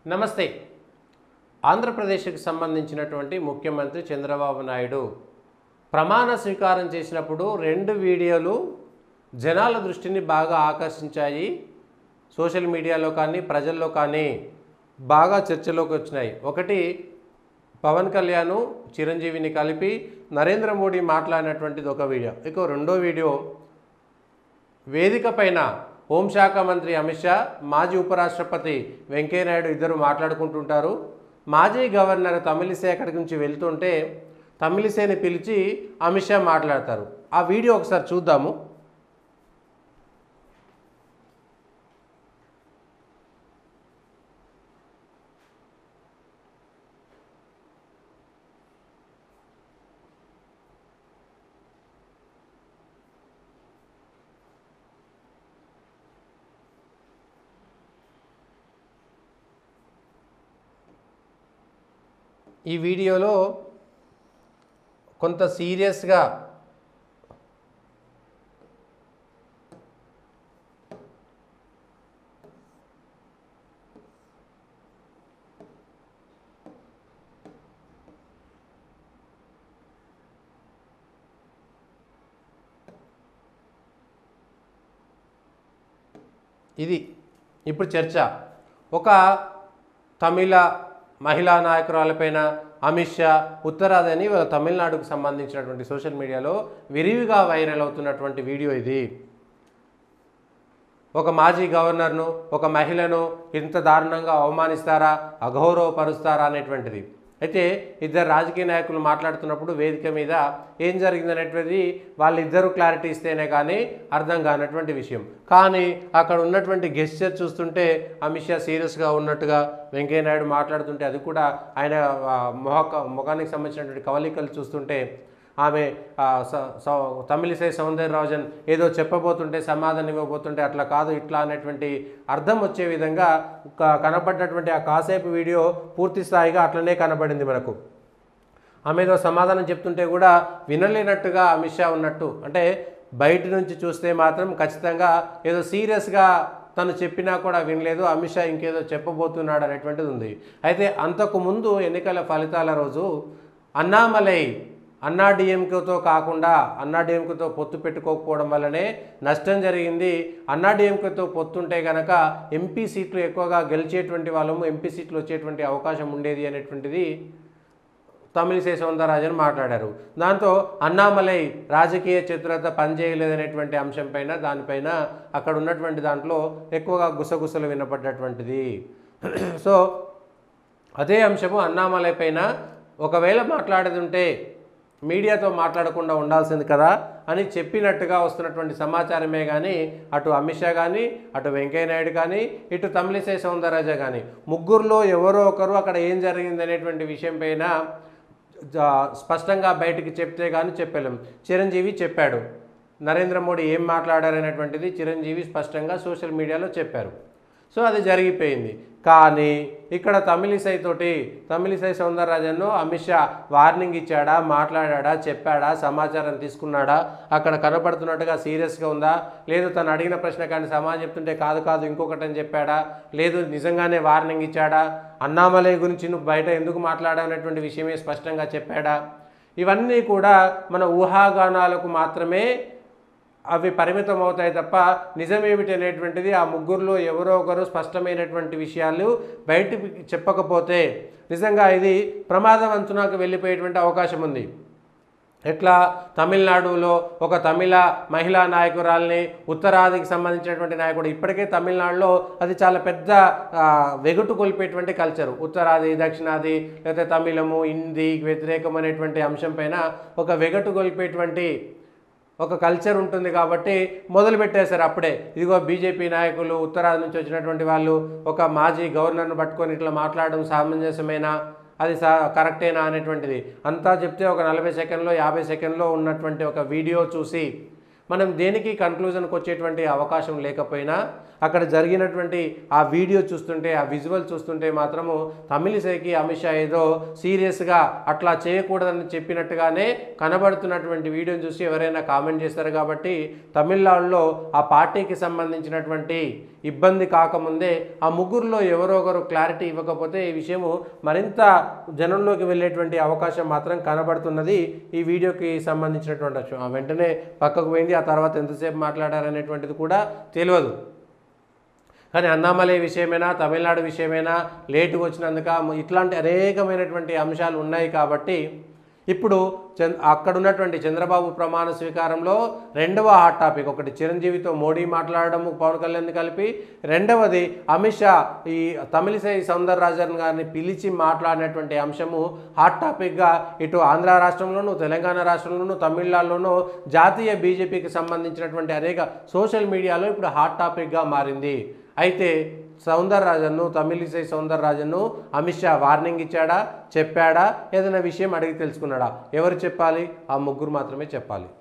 నమస్తే ఆంధ్రప్రదేశ్కి సంబంధించినటువంటి ముఖ్యమంత్రి చంద్రబాబు నాయుడు ప్రమాణ స్వీకారం చేసినప్పుడు రెండు వీడియోలు జనాల దృష్టిని బాగా ఆకర్షించాయి సోషల్ మీడియాలో కానీ ప్రజల్లో కానీ బాగా చర్చలోకి వచ్చినాయి ఒకటి పవన్ కళ్యాణ్ చిరంజీవిని కలిపి నరేంద్ర మోడీ మాట్లాడినటువంటిది ఒక వీడియో ఇక రెండో వీడియో వేదిక పైన హోంశాఖ మంత్రి అమిత్ షా మాజీ ఉపరాష్ట్రపతి వెంకయ్యనాయుడు ఇద్దరు మాట్లాడుకుంటుంటారు మాజీ గవర్నర్ తమిళిసై అక్కడి నుంచి వెళ్తుంటే తమిళిసైని పిలిచి అమిత్ షా మాట్లాడతారు ఆ వీడియో ఒకసారి చూద్దాము ఈ వీడియోలో కొంత సీరియస్గా ఇది ఇప్పుడు చర్చ ఒక తమిళ మహిళా నాయకురాలపైన అమిత్ షా ఉత్తరాదని తమిళనాడుకు సంబంధించినటువంటి సోషల్ మీడియాలో విరివిగా వైరల్ అవుతున్నటువంటి వీడియో ఇది ఒక మాజీ గవర్నర్ను ఒక మహిళను ఇంత దారుణంగా అవమానిస్తారా అగౌరవపరుస్తారా అనేటువంటిది అయితే ఇద్దరు రాజకీయ నాయకులు మాట్లాడుతున్నప్పుడు వేదిక మీద ఏం జరిగిందనేటువంటిది వాళ్ళిద్దరూ క్లారిటీ ఇస్తేనే కానీ అర్థం కానటువంటి విషయం కానీ అక్కడ ఉన్నటువంటి గెస్చర్ చూస్తుంటే అమిత్ షా సీరియస్గా ఉన్నట్టుగా వెంకయ్యనాయుడు మాట్లాడుతుంటే అది కూడా ఆయన ఆ, మొహ ముఖానికి సంబంధించినటువంటి కవలికలు చూస్తుంటే ఆమె ఆ, స- స- తమిళిసై సౌందర్యరాజన్ ఏదో చెప్పబోతుంటే సమాధానం ఇవ్వబోతుంటే అట్లా కాదు ఇట్లా అనేటువంటి అర్థం వచ్చే విధంగా క- కనపడ్డటువంటి ఆ కాసేపు వీడియో పూర్తి స్థాయిగా అట్లనే కనబడింది మనకు ఆమె ఏదో సమాధానం చెప్తుంటే కూడా వినలేనట్టుగా అమిత్ షా ఉన్నట్టు అంటే బయట నుంచి చూస్తే మాత్రం ఖచ్చితంగా ఏదో సీరియస్గా తను చెప్పినా కూడా వినలేదు అమిత్ షా ఇంకేదో చెప్పబోతున్నాడు అనేటువంటిది ఉంది అయితే అంతకు ముందు ఎన్నికల ఫలితాల రోజు అన్నామలై అన్నా డిఎంకేతో కాకుండా అన్నా డిఎంకేతో పొత్తు పెట్టుకోకపోవడం వల్లనే నష్టం జరిగింది అన్నా డిఎంకేతో పొత్తుంటే కనుక ఎంపీ సీట్లు ఎక్కువగా గెలిచేటువంటి వాళ్ళము ఎంపీ సీట్లు వచ్చేటువంటి అవకాశం ఉండేది అనేటువంటిది తమిళిసై సౌందరరాజన్ మాట్లాడారు దాంతో అన్నామలై రాజకీయ చతురత పనిచేయలేదనేటువంటి అంశంపైన దానిపైన అక్కడ ఉన్నటువంటి దాంట్లో ఎక్కువగా గుసగుసలు వినపడ్డటువంటిది సో అదే అంశము అన్నామలై పైన ఒకవేళ మాట్లాడేది ఉంటే మీడియాతో మాట్లాడకుండా ఉండాల్సింది కదా అని చెప్పినట్టుగా వస్తున్నటువంటి సమాచారమే కానీ అటు అమిత్ షా కానీ అటు వెంకయ్యనాయుడు కానీ ఇటు తమిళిసై సౌందరరాజ కానీ ముగ్గురులో ఎవరో ఒకరు అక్కడ ఏం జరిగింది అనేటువంటి విషయం పైన జా- స్పష్టంగా బయటికి చెప్తే కానీ చెప్పలేం చిరంజీవి చెప్పాడు నరేంద్ర మోడీ ఏం మాట్లాడారనేటువంటిది చిరంజీవి స్పష్టంగా సోషల్ మీడియాలో చెప్పారు సో అది జరిగిపోయింది కానీ ఇక్కడ తమిళిసై తోటి తమిళిసై సౌందరరాజన్ను అమిత్ షా వార్నింగ్ ఇచ్చాడా మాట్లాడా చెప్పాడా సమాచారం తీసుకున్నాడా అక్కడ కనపడుతున్నట్టుగా సీరియస్గా ఉందా లేదు తను అడిగిన ప్రశ్న కానీ సమాధానం చెప్తుంటే కాదు కాదు ఇంకొకటి అని చెప్పాడా లేదు నిజంగానే వార్నింగ్ ఇచ్చాడా అన్నామలై గురించి నువ్వు బయట ఎందుకు మాట్లాడానటువంటి విషయమే స్పష్టంగా చెప్పాడా ఇవన్నీ కూడా మన ఊహాగానాలకు మాత్రమే అవి పరిమితం అవుతాయి తప్ప నిజమేమిటి అనేటువంటిది ఆ ముగ్గురులో ఎవరో ఒకరు స్పష్టమైనటువంటి విషయాలు బయటికి చెప్పకపోతే నిజంగా ఇది ప్రమాదం అంచునాకు వెళ్ళిపోయేటువంటి అవకాశం ఉంది ఎట్లా తమిళనాడులో ఒక తమిళ మహిళా నాయకురాల్ని ఉత్తరాదికి సంబంధించినటువంటి నాయకుడు ఇప్పటికే తమిళనాడులో అది చాలా పెద్ద ఆ, వెగుటు కొలిపేటువంటి కల్చరు ఉత్తరాది దక్షిణాది లేకపోతే తమిళము హిందీ వ్యతిరేకమైనటువంటి అంశం పైన ఒక వెగటు కొలిపేటువంటి ఒక కల్చర్ ఉంటుంది కాబట్టి మొదలు పెట్టేశారు అప్పుడే ఇదిగో బీజేపీ నాయకులు ఉత్తరాది నుంచి వచ్చినటువంటి వాళ్ళు ఒక మాజీ గవర్నర్ను పట్టుకొని ఇట్లా మాట్లాడడం సామంజస్యమేనా అది సా కరెక్టేనా అనేటువంటిది అంతా చెప్తే ఒక నలభై సెకండ్లో యాభై సెకండ్లో ఉన్నటువంటి ఒక వీడియో చూసి మనం దేనికి కన్క్లూజన్కి వచ్చేటువంటి అవకాశం లేకపోయినా అక్కడ జరిగినటువంటి ఆ వీడియో చూస్తుంటే ఆ విజువల్ చూస్తుంటే మాత్రము తమిళిసైకి అమిత్ షా ఏదో సీరియస్గా అట్లా చేయకూడదని చెప్పినట్టుగానే కనబడుతున్నటువంటి వీడియోని చూసి ఎవరైనా కామెంట్ చేస్తారు కాబట్టి తమిళనాడులో ఆ పార్టీకి సంబంధించినటువంటి ఇబ్బంది కాకముందే ఆ ముగ్గురులో ఎవరో ఒకరు క్లారిటీ ఇవ్వకపోతే ఈ విషయము మరింత జనంలోకి వెళ్ళేటువంటి అవకాశం మాత్రం కనబడుతున్నది ఈ వీడియోకి సంబంధించినటువంటి అంశం. ఆ వెంటనే పక్కకు పోయింది ఆ తర్వాత ఎంతసేపు మాట్లాడారనేటువంటిది కూడా తెలియదు కానీ అన్నామలై విషయమైనా తమిళనాడు విషయమైనా లేటుగా వచ్చినందుక ఇట్లాంటి అనేకమైనటువంటి అంశాలు ఉన్నాయి కాబట్టి ఇప్పుడు చంద్ అక్కడ ఉన్నటువంటి చంద్రబాబు ప్రమాణ స్వీకారంలో రెండవ హాట్ టాపిక్ ఒకటి చిరంజీవితో మోడీ మాట్లాడడం పవన్ కళ్యాణ్ కలిపి రెండవది అమిత్ షా ఈ తమిళిసై సౌందరరాజన్ గారిని పిలిచి మాట్లాడినటువంటి అంశము హాట్ టాపిక్గా ఇటు ఆంధ్ర రాష్ట్రంలోనూ తెలంగాణ రాష్ట్రంలోనూ తమిళనాడులోనూ జాతీయ బీజేపీకి సంబంధించినటువంటి అనేక సోషల్ మీడియాలో ఇప్పుడు హాట్ టాపిక్గా మారింది అయితే సౌందరరాజన్ను తమిళిసై సౌందరరాజన్ను అమిత్ షా వార్నింగ్ ఇచ్చాడా చెప్పాడా ఏదైనా విషయం అడిగి తెలుసుకున్నాడా ఎవరు చెప్పాలి ఆ ముగ్గురు మాత్రమే చెప్పాలి